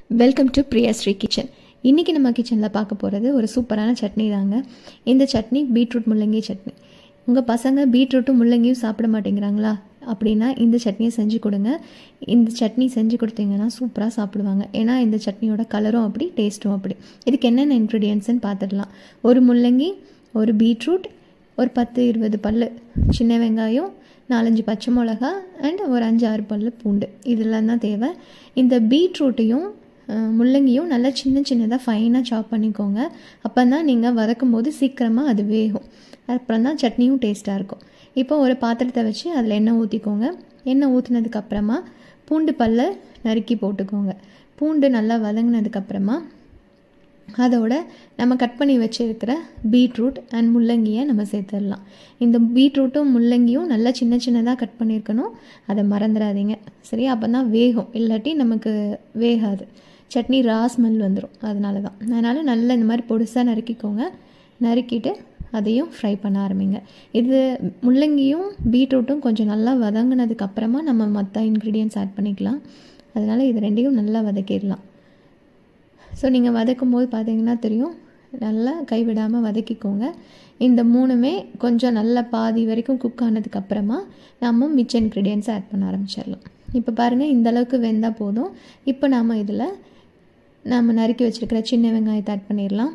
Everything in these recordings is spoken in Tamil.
வெல்கம் டு பிரியாஸ்ரீ கிச்சன் இன்றைக்கி நம்ம கிச்சனில் பார்க்க போகிறது ஒரு சூப்பரான சட்னி தாங்க இந்த சட்னி பீட்ரூட் முள்ளங்கி சட்னி உங்கள் பசங்க பீட்ரூட்டும் முள்ளங்கியும் சாப்பிட மாட்டேங்கிறாங்களா அப்படின்னா இந்த சட்னியை செஞ்சு கொடுங்க இந்த சட்னி செஞ்சு கொடுத்தீங்கன்னா சூப்பராக சாப்பிடுவாங்க ஏன்னா இந்த சட்னியோட கலரும் அப்படி டேஸ்ட்டும் அப்படி இதுக்கு என்னென்ன இன்க்ரீடியன்ட்ஸ்னு பார்த்துடலாம் ஒரு முள்ளங்கி ஒரு பீட்ரூட் ஒரு பத்து இருபது பல் சின்ன வெங்காயம் நாலஞ்சு பச்சை மிளகா அண்ட் ஒரு அஞ்சு ஆறு பல் பூண்டு இதெல்லாம் தான் தேவை இந்த பீட்ரூட்டையும் முள்ளங்கியும் நல்லா சின்ன சின்னதாக ஃபைனாக சாப் பண்ணிக்கோங்க அப்போ தான் நீங்கள் வதக்கும் போது சீக்கிரமாக அது வேகும் அப்புறம் தான் சட்னியும் டேஸ்ட்டாக இருக்கும் இப்போ ஒரு பாத்திரத்தை வச்சு அதில் எண்ணெய் ஊற்றிக்கோங்க எண்ணெய் ஊற்றினதுக்கப்புறமா பூண்டு பல்ல நறுக்கி போட்டுக்கோங்க பூண்டு நல்லா வதங்கினதுக்கப்புறமா அதோட நம்ம கட் பண்ணி வச்சுருக்கிற பீட்ரூட் அண்ட் முள்ளங்கியை நம்ம சேர்த்துடலாம் இந்த பீட்ரூட்டும் முள்ளங்கியும் நல்லா சின்ன சின்னதாக கட் பண்ணியிருக்கணும் அதை மறந்துடாதீங்க சரி அப்போ தான் வேகும் இல்லாட்டி நமக்கு வேகாது சட்னி ரா ஸ்மெல் வந்துடும் அதனால தான் அதனால் நல்லா இந்த மாதிரி பொடுசாக நறுக்கிக்கோங்க நறுக்கிட்டு அதையும் ஃப்ரை பண்ண ஆரம்பிங்க இது முள்ளங்கியும் பீட்ரூட்டும் கொஞ்சம் நல்லா வதங்கினதுக்கு அப்புறமா நம்ம மற்ற இன்க்ரீடியன்ஸ் ஆட் பண்ணிக்கலாம் அதனால் இது ரெண்டையும் நல்லா வதக்கிடலாம் ஸோ நீங்கள் வதக்கும் போது பார்த்தீங்கன்னா தெரியும் நல்லா கைவிடாமல் வதக்கிக்கோங்க இந்த மூணுமே கொஞ்சம் நல்லா பாதி வரைக்கும் குக் ஆனதுக்கப்புறமா நம்ம மிச்ச இன்க்ரீடியன்ஸ் ஆட் பண்ண ஆரம்பிச்சிடலாம் இப்போ பாருங்கள் இந்த அளவுக்கு வெந்தால் போதும் இப்போ நாம் இதில் நம்ம நறுக்கி வச்சுருக்கிற சின்ன வெங்காயத்தை ஆட் பண்ணிடலாம்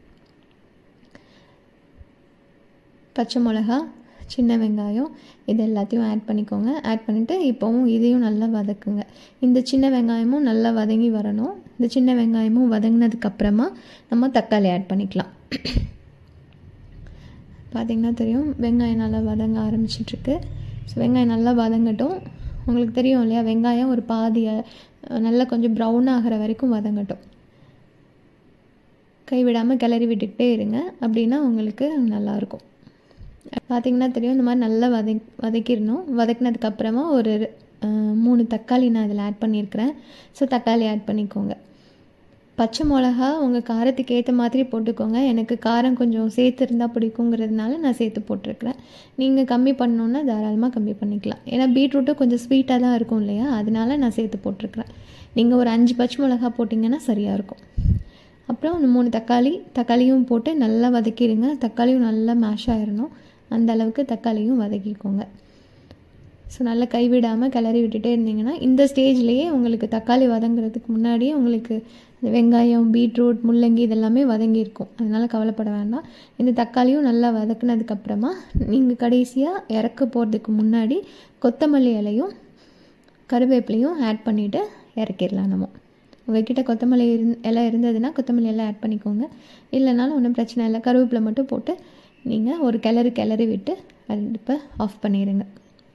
பச்சை மிளகா சின்ன வெங்காயம் இது எல்லாத்தையும் ஆட் பண்ணிக்கோங்க ஆட் பண்ணிவிட்டு இப்போவும் இதையும் நல்லா வதக்குங்க இந்த சின்ன வெங்காயமும் நல்லா வதங்கி வரணும் இந்த சின்ன வெங்காயமும் வதங்கினதுக்கப்புறமா நம்ம தக்காளி ஆட் பண்ணிக்கலாம் பார்த்திங்கன்னா தெரியும் வெங்காயம் நல்லா வதங்க ஆரம்பிச்சிட்ருக்கு ஸோ வெங்காயம் நல்லா வதங்கட்டும் உங்களுக்கு தெரியும் இல்லையா வெங்காயம் ஒரு பாதி நல்லா கொஞ்சம் ப்ரௌன் ஆகிற வரைக்கும் வதங்கட்டும் கைவிடாமல் கிளறி விட்டுக்கிட்டே இருங்க அப்படின்னா உங்களுக்கு நல்லாயிருக்கும் பார்த்திங்கன்னா தெரியும் இந்த மாதிரி நல்லா வதக் வதக்கிடணும் வதக்கினதுக்கப்புறமா ஒரு மூணு தக்காளி நான் இதில் ஆட் பண்ணியிருக்கிறேன் ஸோ தக்காளி ஆட் பண்ணிக்கோங்க பச்சை மிளகா உங்கள் காரத்துக்கு ஏற்ற மாதிரி போட்டுக்கோங்க எனக்கு காரம் கொஞ்சம் சேர்த்து இருந்தால் பிடிக்குங்கிறதுனால நான் சேர்த்து போட்டிருக்கிறேன் நீங்கள் கம்மி பண்ணணுன்னா தாராளமாக கம்மி பண்ணிக்கலாம் ஏன்னா பீட்ரூட்டும் கொஞ்சம் ஸ்வீட்டாக தான் இருக்கும் இல்லையா அதனால நான் சேர்த்து போட்டிருக்கிறேன் நீங்கள் ஒரு அஞ்சு பச்சை மிளகா போட்டிங்கன்னா சரியாக இருக்கும் அப்புறம் ஒரு மூணு தக்காளி தக்காளியும் போட்டு நல்லா வதக்கிடுங்க தக்காளியும் நல்லா மேஷ் ஆயிடணும் அந்த அளவுக்கு தக்காளியும் வதக்கிக்கோங்க ஸோ நல்லா கைவிடாமல் கிளறி விட்டுட்டே இருந்தீங்கன்னா இந்த ஸ்டேஜ்லேயே உங்களுக்கு தக்காளி வதங்குறதுக்கு முன்னாடியே உங்களுக்கு இந்த வெங்காயம் பீட்ரூட் முள்ளங்கி இதெல்லாமே வதங்கியிருக்கும் அதனால் கவலைப்பட வேண்டாம் இந்த தக்காளியும் நல்லா வதக்குனதுக்கப்புறமா நீங்கள் கடைசியாக இறக்க போகிறதுக்கு முன்னாடி கொத்தமல்லி இலையும் கருவேப்பிலையும் ஆட் பண்ணிவிட்டு இறக்கிடலாம் நம்ம உங்கள்கிட்ட கொத்தமல்லி இருந் இலை இருந்ததுன்னா கொத்தமல்லி எல்லாம் ஆட் பண்ணிக்கோங்க இல்லைனாலும் ஒன்றும் பிரச்சனை இல்லை கருவேப்பிலை மட்டும் போட்டு நீங்கள் ஒரு கிளறு கிளறி விட்டு அடுப்பை ஆஃப் பண்ணிடுங்க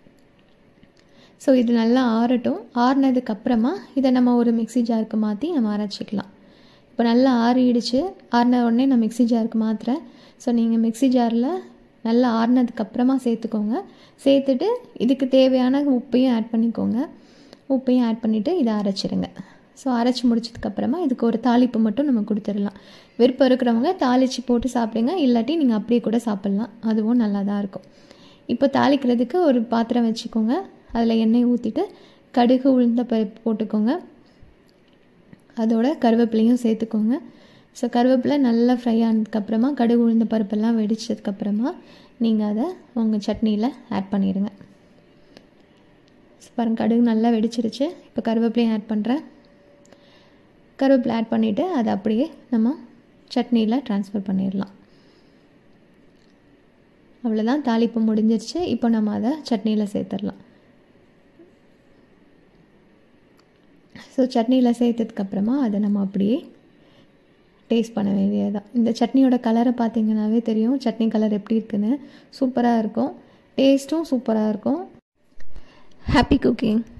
ஸோ இது நல்லா ஆறட்டும் ஆறினதுக்கப்புறமா இதை நம்ம ஒரு மிக்சி ஜாருக்கு மாற்றி நம்ம அரைச்சிக்கலாம் இப்போ நல்லா ஆறிடுச்சு ஆறின உடனே நான் மிக்சி ஜாருக்கு மாற்றுறேன் ஸோ நீங்கள் மிக்சி ஜாரில் நல்லா ஆறினதுக்கப்புறமா சேர்த்துக்கோங்க சேர்த்துட்டு இதுக்கு தேவையான உப்பையும் ஆட் பண்ணிக்கோங்க உப்பையும் ஆட் பண்ணிவிட்டு இதை அரைச்சிடுங்க ஸோ அரைச்சி முடிச்சதுக்கப்புறமா இதுக்கு ஒரு தாளிப்பு மட்டும் நம்ம கொடுத்துடலாம் விருப்பம் இருக்கிறவங்க தாளித்து போட்டு சாப்பிடுங்க இல்லாட்டி நீங்கள் அப்படியே கூட சாப்பிட்லாம் அதுவும் நல்லா தான் இருக்கும் இப்போ தாளிக்கிறதுக்கு ஒரு பாத்திரம் வச்சுக்கோங்க அதில் எண்ணெய் ஊற்றிட்டு கடுகு உளுந்த பருப்பு போட்டுக்கோங்க அதோட கருவேப்பிலையும் சேர்த்துக்கோங்க ஸோ கருவேப்பிலை நல்லா ஃப்ரை ஆனதுக்கப்புறமா கடுகு உளுந்த பருப்பெல்லாம் வெடிச்சதுக்கப்புறமா நீங்கள் அதை உங்கள் சட்னியில் ஆட் பண்ணிடுங்க பாருங்கள் கடுகு நல்லா வெடிச்சிருச்சு இப்போ கருவேப்பிலையும் ஆட் பண்ணுறேன் கருவேப்பிலை ஆட் பண்ணிவிட்டு அதை அப்படியே நம்ம சட்னியில் ட்ரான்ஸ்ஃபர் பண்ணிடலாம் அவ்வளோதான் தாளிப்பு முடிஞ்சிருச்சு இப்போ நம்ம அதை சட்னியில் சேர்த்துடலாம் ஸோ சட்னியில் சேர்த்ததுக்கப்புறமா அதை நம்ம அப்படியே டேஸ்ட் பண்ண வேண்டியதுதான் இந்த சட்னியோட கலரை பார்த்தீங்கன்னாவே தெரியும் சட்னி கலர் எப்படி இருக்குன்னு சூப்பராக இருக்கும் டேஸ்ட்டும் சூப்பராக இருக்கும் ஹாப்பி குக்கிங்